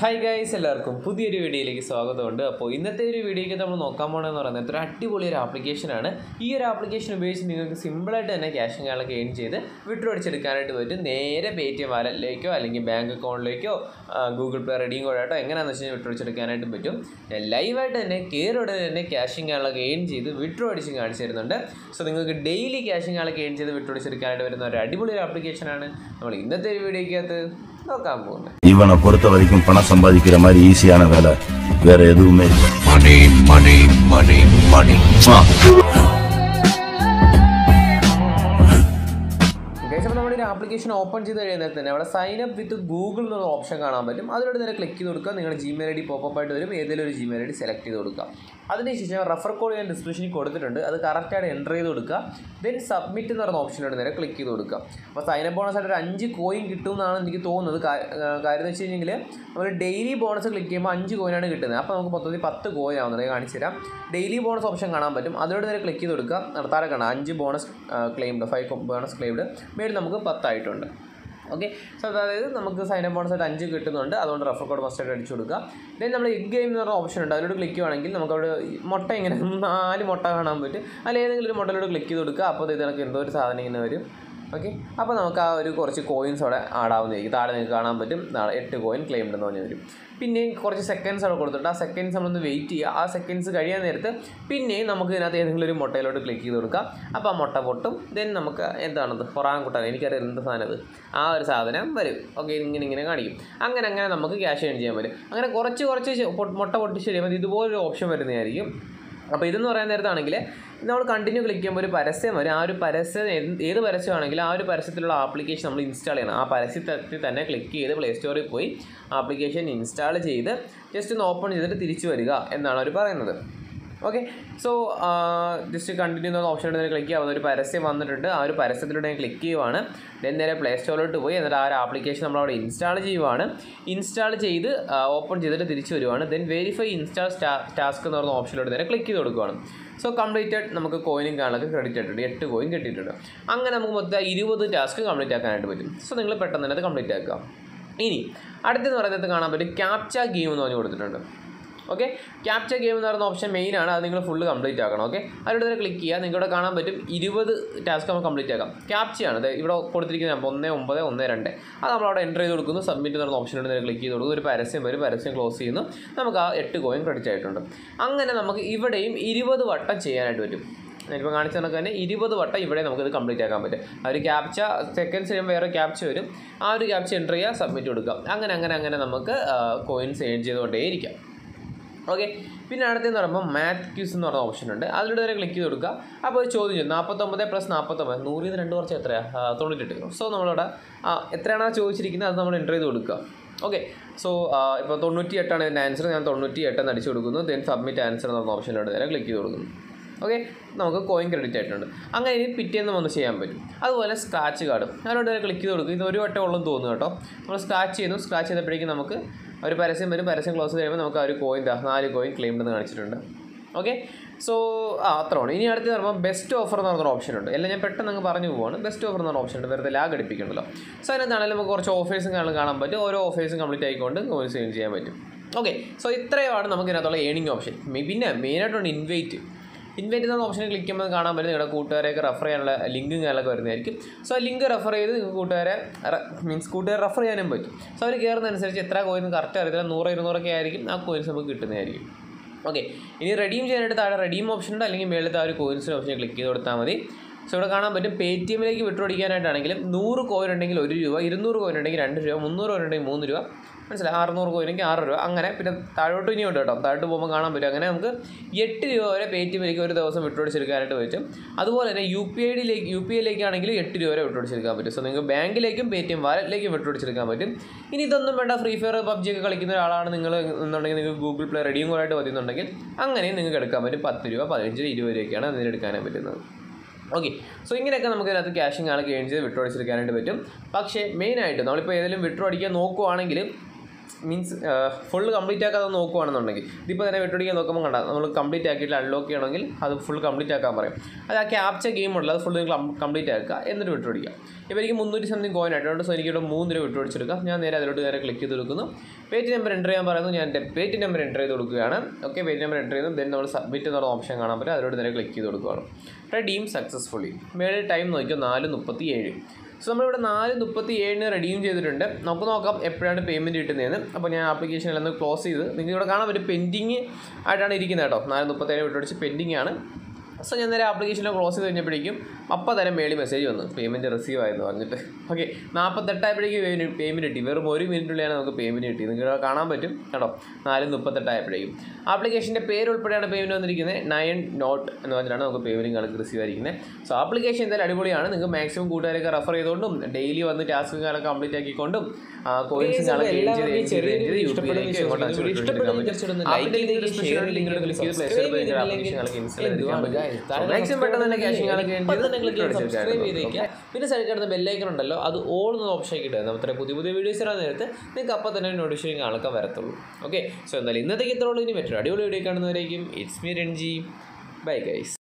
Hi guys എല്ലാവർക്കും പുതിയൊരു വീഡിയോയിലേക്ക് സ്വാഗതമുണ്ട് അപ്പോൾ ഇന്നത്തെ ഒരു വീഡിയോയ്ക്ക് നമ്മൾ നോക്കാൻ പോകണമെന്ന് പറയുന്നത് ഒരു അടിപൊളി ഒരു ആപ്ലിക്കേഷനാണ് ഈ ഒരു ആപ്ലിക്കേഷൻ ഉപയോഗിച്ച് നിങ്ങൾക്ക് സിമ്പിളായിട്ട് തന്നെ ക്യാഷും കാര്യങ്ങളൊക്കെ ഏൺ ചെയ്ത് വിഡ്രോ അടിച്ചെടുക്കാനായിട്ട് പറ്റും നേരെ പേ ടി എം വാലറ്റിലേക്കോ അല്ലെങ്കിൽ ബാങ്ക് അക്കൗണ്ടിലേക്കോ ഗൂഗിൾ പേ റെഡിയും കൂടായിട്ടോ എങ്ങനെയാണെന്ന് വെച്ച് കഴിഞ്ഞാൽ വിഡ്രോ അടിച്ചെടുക്കാനായിട്ട് പറ്റും ലൈവായിട്ട് തന്നെ കയറിയുടെ തന്നെ ക്യാഷും കാര്യങ്ങളൊക്കെ ഏൺ ചെയ്ത് വിഡ്രോ അടിച്ചും കാണിച്ചു തരുന്നുണ്ട് സോ നിങ്ങൾക്ക് ഡെയിലി ക്യാഷും കാര്യങ്ങളൊക്കെ ഏൺ ചെയ്ത് വിഡ്രോ അടിച്ചെടുക്കാനായിട്ട് വരുന്ന ഒരു അടിപൊളി ഒരു ആപ്ലിക്കേഷനാണ് നമ്മൾ ഇന്നത്തെ ഒരു വീഡിയോയ്ക്കകത്ത് നോക്കാൻ പോകുന്നത് இவனை பொறுத்த வரைக்கும் பணம் சம்பாதிக்கிற மாதிரி ஈஸியான வேலை வேற எதுவுமே இல்லை money, money, money, money. Guys അപ്പോൾ നമ്മുടെ ഒരു ആപ്ലിക്കേഷൻ ഓപ്പൺ ചെയ്ത് കഴിയുന്നത് തന്നെ അവിടെ സൈൻ അപ്പ് വിത്ത് ഗൂഗിൾ എന്നുള്ള ഓപ്ഷൻ കാണാൻ പറ്റും അതിലൂടെ നേരെ ക്ലിക്ക് ചെയ്ത് കൊടുക്കുക നിങ്ങളുടെ ജിമെയിൽ ഐ ഡി പോപ്പ് ആയിട്ട് വരും ഏതെങ്കിലും ഒരു ജിമെയിൽ ഐ ഡി സെലക്ട് ചെയ്ത് കൊടുക്കുക അതിനുശേഷം റെഫർ കോഡ് ഞാൻ ഡിസ്ക്രിപ്ഷനിൽ കൊടുത്തിട്ടുണ്ട് അത് കറക്റ്റായിട്ട് എൻ്റർ ചെയ്ത് കൊടുക്കുക ദെൻ സബ്മിറ്റ് എന്ന് പറയുന്ന ഓപ്ഷനോട് നേരെ ക്ലിക്ക് ചെയ്ത് കൊടുക്കുക അപ്പോൾ സൈൻ അപ്പ് ബോണസ് ആയിട്ട് ഒരു അഞ്ച് കോയിൻ കിട്ടും എന്നാണ് എനിക്ക് തോന്നുന്നത് കാ- ആ, കാര്യം എന്ന് വെച്ച് കഴിഞ്ഞെങ്കിൽ നമ്മൾ ഡെയിലി ബോണസ് ക്ലിക്ക് ചെയ്യുമ്പോൾ അഞ്ച് കോയിനാണ് കിട്ടുന്നത് അപ്പോൾ നമുക്ക് മൊത്തത്തിൽ പത്ത് കോയിൻ ആവുന്നത് കാണിച്ചു തരാം ഡെയിലി ബോണസ് ഓപ്ഷൻ കാണാൻ പറ്റും അതിലൂടെ നേരെ ക്ലിക്ക് ചെയ്ത് കൊടുക്കുക നടത്താറെ കാണാം അഞ്ച് bonus claimed five bonus claimed മേടിൽ നമുക്ക് പത്തായിട്ടുണ്ട് ഓക്കെ സോ അതായത് നമുക്ക് സൈൻ അപ്പ് ബോണസ് ആയിട്ട് അഞ്ച് കിട്ടുന്നുണ്ട് അതുകൊണ്ട് റെഫർ കോഡ് മസ്റ്റ് ആയിട്ട് അടിച്ചു കൊടുക്കുക ദെൻ നമ്മൾ എഗ് ഗെയിം എന്ന് പറഞ്ഞ ഓപ്ഷൻ ഉണ്ട് അതിലൂടെ ക്ലിക്ക് ചെയ്യുവാണെങ്കിൽ നമുക്ക് അവിടെ ഈ മുട്ട ഇങ്ങനെ നാല് മുട്ട കാണാൻ പറ്റും അല്ലെങ്കിൽ ഏതെങ്കിലും ഒരു മുട്ടയിലൂടെ ക്ലിക്ക് ചെയ്ത് കൊടുക്കുക അപ്പോൾ ഇത് കണക്ക് എന്തോ ഒരു സാധനം ഇങ്ങനെ വരും ഓക്കെ അപ്പോൾ നമുക്ക് ആ ഒരു കുറച്ച് കോയിൻസ് അവിടെ ആടാവുന്നതായിരിക്കും താഴെ നിങ്ങൾക്ക് കാണാൻ പറ്റും നാളെ എട്ട് കോയിൻ ക്ലെയിം എന്ന് പറഞ്ഞ് വരും പിന്നെയും കുറച്ച് സെക്കൻഡ്സ് അവിടെ കൊടുത്തിട്ട് ആ സെക്കൻഡ്സ് നമ്മളൊന്ന് വെയിറ്റ് ചെയ്യുക ആ സെക്കൻഡ്സ് കഴിയാൻ നേരത്ത് പിന്നെയും നമുക്ക് ഇതിനകത്ത് ഏതെങ്കിലും ഒരു മുട്ടയിലോട്ട് ക്ലിക്ക് ചെയ്ത് കൊടുക്കാം അപ്പോൾ ആ മുട്ട പൊട്ടും ദെൻ നമുക്ക് എന്താണത് പൊറാങ്കുട്ടൻ എനിക്കറിയാം എന്ത് സാധനം അത് ആ ഒരു സാധനം വരും ഓക്കെ ഇങ്ങനെ ഇങ്ങനെ കാണിക്കും അങ്ങനെ അങ്ങനെ നമുക്ക് ക്യാഷ് ഏൺ ചെയ്യാൻ പറ്റും അങ്ങനെ കുറച്ച് കുറച്ച് ശ- പൊ- മുട്ട പൊട്ടിച്ച് കഴിയുമ്പോൾ ഇതുപോലൊരു ഓപ്ഷൻ വരുന്നതായിരിക്കും അപ്പോൾ ഇതെന്ന് പറയാൻ നേരത്താണെങ്കിൽ നമ്മൾ കണ്ടിന്യൂ ക്ലിക്ക് ചെയ്യുമ്പോൾ ഒരു പരസ്യം വരും ആ ഒരു പരസ്യം എന്ത് ഏത് പരസ്യമാണെങ്കിലും ആ ഒരു പരസ്യത്തിലുള്ള ആപ്ലിക്കേഷൻ നമ്മൾ ഇൻസ്റ്റാൾ ചെയ്യണം ആ പരസ്യത്തിൽ തന്നെ ക്ലിക്ക് ചെയ്ത് പ്ലേ സ്റ്റോറിൽ പോയി ആപ്ലിക്കേഷൻ ഇൻസ്റ്റാൾ ചെയ്ത് ജസ്റ്റ് ഒന്ന് ഓപ്പൺ ചെയ്തിട്ട് തിരിച്ചു വരിക എന്നാണ് അവർ പറയുന്നത് ഓക്കെ സോ ജസ്റ്റ് കണ്ടിന്യൂ എന്ന ഓപ്ഷൻ എടുത്ത് ക്ലിക്ക് ചെയ്യാവുന്ന ഒരു പരസ്യം വന്നിട്ടുണ്ട് ആ ഒരു പരസ്യത്തിലൂടെ ഞാൻ ക്ലിക്ക് ചെയ്യുവാണ് ദെൻ നേരെ പ്ലേ സ്റ്റോറിലോട്ട് പോയി എന്നിട്ട് ആ ഒരു ആപ്ലിക്കേഷൻ നമ്മൾ അവിടെ ഇൻസ്റ്റാൾ ചെയ്യുവാണ് ഇൻസ്റ്റാൾ ചെയ്ത് ഓപ്പൺ ചെയ്തിട്ട് തിരിച്ചു വരുവാണ് ദെൻ വെരിഫൈ ഇൻസ്റ്റാൾ ടാസ്ക് എന്ന് പറഞ്ഞ ഓപ്ഷനിലോട്ട് നേരെ ക്ലിക്ക് ചെയ്ത് കൊടുക്കുകയാണ് സോ കംപ്ലീറ്റഡ് നമുക്ക് കോയിനും കാണാനൊക്കെ ക്രെഡിറ്റ് ആയിട്ടുണ്ട് എട്ട് കോയിൻ കിട്ടിയിട്ടുണ്ട് അങ്ങനെ നമുക്ക് മൊത്തം ഇരുപത് ടാസ്ക് കംപ്ലീറ്റ് ആക്കാനായിട്ട് പറ്റും സോ നിങ്ങൾ പെട്ടെന്ന് തന്നെ അത് കംപ്ലീറ്റ് ആക്കുക ഇനി അടുത്തെന്ന് പറയുന്നത് കാണാൻ പറ്റും ക്യാപ്ച ഗെയിം എന്ന് പറഞ്ഞ് കൊടുത്തിട്ടുണ്ട് ഓക്കെ ക്യാപ്ചർ ഗെയിം എന്ന് പറയുന്ന ഓപ്ഷൻ മെയിൻ ആണ് അത് നിങ്ങൾ ഫുള്ള് കംപ്ലീറ്റ് ആക്കണം ഓക്കെ അതിലൂടെ തന്നെ ക്ലിക്ക് ചെയ്യുക നിങ്ങൾക്ക് ഇവിടെ കാണാൻ പറ്റും ഇരുപത് ടാസ്ക് നമ്മൾ കംപ്ലീറ്റ് ആക്കാം ക്യാപ്ചയാണ് അത് ഇവിടെ കൊടുത്തിരിക്കുന്ന നമ്പർ ഒന്ന് ഒമ്പത് ഒന്ന് രണ്ട് അത് നമ്മൾ അവിടെ എൻ്റർ ചെയ്ത് കൊടുക്കുന്നു സബ്മിറ്റ് എന്ന് പറയുന്ന ഓപ്ഷനോട് നേരെ ക്ലിക്ക് ചെയ്ത് കൊടുക്കുന്നു ഒരു പരസ്യം വരും പരസ്യം ക്ലോസ് ചെയ്യുന്നു നമുക്ക് ആ എട്ട് കോയിൻ ക്രെഡിറ്റ് ആയിട്ടുണ്ട് അങ്ങനെ നമുക്ക് ഇവിടെയും ഇരുപത് വട്ടം ചെയ്യാനായിട്ട് പറ്റും ഞാനിപ്പോൾ കാണിച്ച കണക്ക് തന്നെ ഇരുപത് വട്ടം ഇവിടെ നമുക്കിത് കംപ്ലീറ്റ് ആക്കാൻ പറ്റും ആ ഒരു ക്യാപ്ച സെക്കൻഡ്സ് കഴിയുമ്പോൾ വേറെ ക്യാപ്ച വരും ആ ഒരു ക്യാപ്ച എൻ്റർ ചെയ്യുക സബ്മിറ്റ് കൊടുക്കുക അങ്ങനെ അങ്ങനെ അങ്ങനെ നമുക്ക് കോയിൻസ് ഏൺ ചെയ്തുകൊണ്ടേ ഇരിക്കാം ഓക്കെ പിന്നെ അടുത്തെന്ന് പറയുമ്പോൾ മാത്ത് ക്യൂസ് എന്ന് പറഞ്ഞ ഓപ്ഷൻ ഉണ്ട് അതിലൂടെ തന്നെ ക്ലിക്ക് ചെയ്ത് കൊടുക്കുക അപ്പോൾ ഒരു ചോദ്യം ചെയ്യും നാൽപ്പത്തൊമ്പത് പ്ലസ് നാൽപ്പത്തൊമ്പത് നൂറിൽ നിന്ന് രണ്ട് കുറച്ച് എത്രയാണ് തൊണ്ണൂറ്റെട്ട് സോ നമ്മളിവിടെ ആ, എത്രയാണോ ചോദിച്ചിരിക്കുന്നത് അത് നമ്മൾ എൻ്റർ ചെയ്ത് കൊടുക്കുക ഓക്കെ സോ ഇപ്പോൾ തൊണ്ണൂറ്റി എട്ടാണ് ഇതിൻ്റെ ആൻസർ ഞാൻ തൊണ്ണൂറ്റി എട്ടെന്ന് അടിച്ചു കൊടുക്കുന്നു ദെൻ സബ്മിറ്റ് ആൻസർ എന്ന് പറഞ്ഞ ഓപ്ഷനിലൂടെ നേരെ ക്ലിക്ക് ചെയ്ത് കൊടുക്കുന്നു ഓക്കെ നമുക്ക് കോയിൻ ക്രെഡിറ്റ് ആയിട്ടുണ്ട് അങ്ങനെ ഇനി പിറ്റേന്ന് വന്ന് ചെയ്യാൻ പറ്റും അതുപോലെ സ്ക്രാച്ച് കാർഡ് അതിനോട് തന്നെ ക്ലിക്ക് ചെയ്ത് കൊടുക്കും ഇത് ഒരു വട്ടം ഉള്ളെന്ന് തോന്നുന്നു കേട്ടോ നമ്മൾ സ്ക്രാച്ച് ചെയ്യുന്നു സ്ക്രാച്ച് ചെയ്തപ്പോഴേക്കും നമുക്ക് ഒരു പരസ്യം വരും പരസ്യം ക്ലോസ് കഴിയുമ്പോൾ നമുക്ക് ആ ഒരു കോയിൻ ദാ നാല് കോയിൻ ക്ലെയിം എന്ന് കാണിച്ചിട്ടുണ്ട് ഓക്കെ സോ ആ അത്രയാണ് ഇനി അടുത്ത് പറയുമ്പോൾ ബെസ്റ്റ് ഓഫർ എന്ന് പറഞ്ഞൊരു ഓപ്ഷൻ ഉണ്ട് എല്ലാം ഞാൻ പെട്ടെന്ന് അങ്ങ് പറഞ്ഞു പോവാണ് ബെസ്റ്റ് ഓഫർ എന്ന് പറഞ്ഞ ഓപ്ഷൻ ഉണ്ട് വെറുതെ ലാഗ് അടിപ്പിക്കണ്ടല്ലോ സോ അതിനകത്താണെങ്കിലും നമുക്ക് കുറച്ച് ഓഫേഴ്സും കാണാൻ കാണാൻ പറ്റും ഓരോ ഓഫേഴ്സും കംപ്ലീറ്റ് ആയിക്കൊണ്ട് കോയിൻസ് ഏൺ ചെയ്യാൻ പറ്റും ഓക്കെ സോ ഇത്രയുമാണ് നമുക്ക് ഇതിനകത്തുള്ള ഏണിംഗ് ഓപ്ഷൻ പിന്നെ മെയിനായിട്ടുണ്ട് ഇൻവൈറ്റ് ഇൻവൈറ്റ് എന്ന ഓപ്ഷനിൽ ക്ലിക്ക് ചെയ്യുമ്പോൾ കാണാൻ പറ്റും നിങ്ങളുടെ കൂട്ടുകാരെയൊക്കെ റെഫർ ചെയ്യാനുള്ള ലിങ്കും കാര്യങ്ങളൊക്കെ വരുന്നതായിരിക്കും സോ ആ ലിങ്ക് റെഫർ ചെയ്ത് നിങ്ങൾക്ക് കൂട്ടുകാരെ മീൻസ് കൂട്ടുകാരെ റെഫർ ചെയ്യാനും പറ്റും സോ അവർ കയറുന്നതനുസരിച്ച് എത്ര കോയിൻ കറക്റ്റ് അറിയത്തില്ല നൂറ് ഇരുന്നൂറൊക്കെ ആയിരിക്കും ആ കോയിൻസ് നമുക്ക് കിട്ടുന്നതായിരിക്കും ഓക്കെ ഇനി റെഡീം ചെയ്യാനായിട്ട് താഴെ റെഡീം ഓപ്ഷൻ ഉണ്ട് അല്ലെങ്കിൽ മേളിൽ ആ ഒരു കോയിൻസിൻ്റെ ഓപ്ഷൻ ക്ലിക്ക് ചെയ്ത് കൊടുത്താൽ മതി സോ ഇവിടെ കാണാൻ പറ്റും പേ ടി എമ്മിലേക്ക് വിട്ടുപിടിക്കാനായിട്ടാണെങ്കിലും നൂറ് കോയിൻ ഉണ്ടെങ്കിൽ ഒരു രൂപ ഇരുന്നൂറ് കോയിൻ ഉണ്ടെങ്കിൽ രണ്ട് രൂപ മുന്നൂറ് കോയിൻ ഉണ്ടെങ്കിൽ മൂന്ന് രൂപ മനസ്സിലായി അറുന്നൂറ് കോയിനെങ്കിൽ ആറ് രൂപ അങ്ങനെ പിന്നെ താഴോട്ട് ഇനി ഉണ്ട് കേട്ടോ താഴോട്ട് പോകുമ്പോൾ കാണാൻ പറ്റും അങ്ങനെ നമുക്ക് എട്ട് രൂപ വരെ പേ ടി എമ്മിലേക്ക് ഒരു ദിവസം വിട്ടുപിടിച്ചെടുക്കാനായിട്ട് പറ്റും അതുപോലെ തന്നെ യു പി ഐ ഡിയിലേക്ക് യു പി ഐയിലേക്കാണെങ്കിൽ എട്ട് രൂപ വരെ വിട്ടുപിടിച്ചെടുക്കാൻ പറ്റും സോ നിങ്ങൾക്ക് ബാങ്കിലേക്കും പേ ടി എം വാലറ്റിലേക്കും വിട്ടുപിടിച്ചെടുക്കാൻ പറ്റും ഇനി ഇതൊന്നും വേണ്ട ഫ്രീ ഫയർ പബ്ജി ഒക്കെ കളിക്കുന്ന ഒരാളാണ് നിങ്ങൾ എന്നുണ്ടെങ്കിൽ നിങ്ങൾക്ക് ഗൂഗിൾ പ്ലേ റെഡിയും കൂടെ ആയിട്ട് പറ്റുന്നുണ്ടെങ്കിൽ അങ്ങനെയും നിങ്ങൾക്ക് എടുക്കാൻ പറ്റും പത്ത് രൂപ പതിനഞ്ച് രൂപ ഇരുപത് രൂപയൊക്കെയാണ് അതിന് എടുക്കാനായി പറ്റുന്നത് ഓക്കെ സോ ഇങ്ങനെയൊക്കെ നമുക്ക് ഇതിനകത്ത് ക്യാഷും കാണൊക്കെ ഏൺ ചെയ്ത് വിട്ടോ അടിച്ചെടുക്കാനായിട്ട് പറ്റും പക്ഷേ മെയിനായിട്ട് നമ്മളിപ്പോൾ ഏതെങ്കിലും വിട്ടോ അടിക്കാൻ നോക്കുവാണെങ്കിൽ മീൻസ് ഫുൾ കംപ്ലീറ്റ് ആക്കാതെ നോക്കുവാണെന്നുണ്ടെങ്കിൽ ഇതിപ്പോൾ തന്നെ വെട്ടടിക്കാൻ നോക്കുമ്പോൾ കണ്ട നമ്മൾ കംപ്ലീറ്റ് ആക്കിയിട്ട് അൺലോക്ക് ചെയ്യണമെങ്കിൽ അത് ഫുൾ കംപ്ലീറ്റ് ആക്കാൻ പറയും അത് ആ ക്യാപ്ച ഗെയിം ഉള്ളത് അത് ഫുൾ നിങ്ങൾ കംപ്ലീറ്റ് ആക്കുക എന്നിട്ട് വിട്ടുപിടിക്കുക ഇപ്പോൾ എനിക്ക് മുന്നൂറ്റി സംതിങ് കോയിൻ ആയിട്ടുണ്ട് സോ എനിക്കിവിടെ മൂന്ന് രൂപ വിട്ടുപിടിച്ചെടുക്കാം ഞാൻ നേരെ അതിലോട്ട് നേരെ ക്ലിക്ക് ചെയ്ത് കൊടുക്കുന്നു പേറ്റ് നമ്പർ എൻ്റർ ചെയ്യാൻ പറയുന്നു ഞാൻ എൻ്റെ പേറ്റ് നമ്പർ എൻ്റർ ചെയ്ത് കൊടുക്കുകയാണ് ഓക്കെ പേറ്റ് നമ്പർ എൻ്റർ ചെയ്തു ദെൻ നമ്മൾ സബ്മിറ്റ് എന്ന് പറഞ്ഞ ഓപ്ഷൻ കാണാൻ പറ്റും അതിലോട്ട് നേരെ ക്ലിക്ക് ചെയ്ത് കൊടുക്കുകയാണ് റെഡീം സക്സസ്ഫുള്ളി മേളിൽ ടൈം നോക്കിയോ നാല് മുപ്പത്തി ഏഴ് സോ നമ്മളിവിടെ നാല് മുപ്പത്തി ഏഴിന് റെഡീം ചെയ്തിട്ടുണ്ട് നമുക്ക് നോക്കാം എപ്പോഴാണ് പേയ്മെൻറ്റ് കിട്ടുന്നതെന്ന് അപ്പോൾ ഞാൻ ആപ്ലിക്കേഷൻ എല്ലാം ഒന്ന് ക്ലോസ് ചെയ്ത് നിങ്ങൾക്ക് ഇവിടെ കാണാൻ ഒരു പെൻഡിങ് ആയിട്ടാണ് ഇരിക്കുന്നത് കേട്ടോ നാല് മുപ്പത്തേഴ് വിട്ടടിച്ച് പെൻഡിങ് ആണ് സോ ഞാൻ നേരെ ആപ്ലിക്കേഷൻ ക്ലോസ് ചെയ്ത് കഴിഞ്ഞപ്പോഴേക്കും അപ്പോൾ തന്നെ മേളിൽ മെസ്സേജ് വന്നു പേയ്മെൻറ്റ് റിസീവ് ആയെന്ന് പറഞ്ഞിട്ട് ഓക്കെ നാൽപ്പത്തെട്ടായപ്പോഴേക്കും പേയ്മെൻറ്റ് കിട്ടി വെറും ഒരു മിനിറ്റിനുള്ളിലാണ് നമുക്ക് പേയ്മെൻറ്റ് കിട്ടി നിങ്ങൾക്ക് കാണാൻ പറ്റും കേട്ടോ നാല് മുപ്പത്തെട്ടായപ്പോഴേക്കും ആപ്ലിക്കേഷൻ്റെ പേര് ഉൾപ്പെടെയാണ് പേയ്മെൻറ്റ് വന്നിരിക്കുന്നത് നയൻ നോട്ട് എന്ന് പറഞ്ഞിട്ടാണ് നമുക്ക് പേയ്മെൻറ്റ് കണക്ക് റിസീവ് ആയിരിക്കുന്നത് സോ ആപ്ലിക്കേഷൻ എന്തായാലും അടിപൊളിയാണ് നിങ്ങൾക്ക് മാക്സിമം കൂട്ടുകാരൊക്കെ റെഫർ ചെയ്തുകൊണ്ടും ഡെയിലി വന്ന് ടാസ്കും കാര്യമൊക്കെ കംപ്ലീറ്റ് ആക്കിക്കൊണ്ടും കോയിൻസും കാര്യമൊക്കെ earn ചെയ്ത് earn ചെയ്ത് earn ചെയ്ത് യു പി ഐയിലേക്ക് എങ്ങോട്ടാ ഇഷ്ടപ്പെടുന്ന മാക്സിമം പെട്ടെന്ന് തന്നെ ക്യാഷും പിന്നെ സൈഡ് കിടന്ന ബെല്ലൈക്കൺ ഉണ്ടല്ലോ അത് ഓൾ എന്ന ഓപ്ഷൻ കിട്ടുക നമ്മുടെ പുതിയ പുതിയ വീഡിയോസ് ഇടാൻ നേരത്ത് നിങ്ങൾക്ക് അപ്പോൾ തന്നെ നോട്ടിഫിക്കേഷൻ കാണാൻ വരത്തുള്ളൂ ഓക്കെ സോ എന്തായാലും ഇന്നത്തേക്ക് ഇത്രയുള്ളൂ ഇനി പറ്റും അടിപൊളി വീഡിയോ കാണുന്നവരേക്കും it's me Ranji bye guys